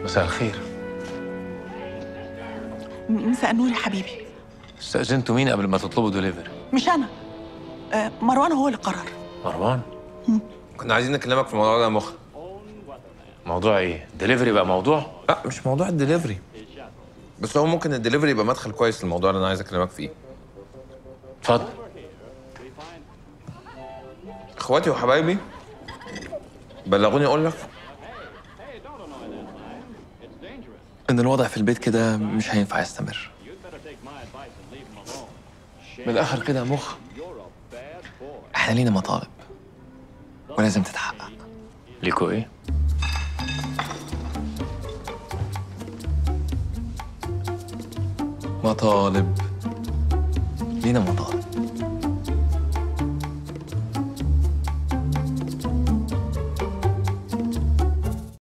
مساء الخير م- مساء النور يا حبيبي استأذنتوا مين قبل ما تطلبوا دليفري؟ مش انا آه، مروان هو اللي قرر مروان كنا عايزين نكلمك في الموضوع ده يا مخ موضوع ايه؟ دليفري بقى موضوع؟ لا مش موضوع الدليفري بس هو ممكن الدليفري يبقى مدخل كويس للموضوع اللي انا عايز اكلمك فيه اتفضل اخواتي وحبايبي بلغوني اقول لك ان الوضع في البيت كده مش هينفع يستمر من الاخر كده يا مخ احنا لينا مطالب ولازم تتحقق ليكوا ايه؟ مطالب لينا مطالب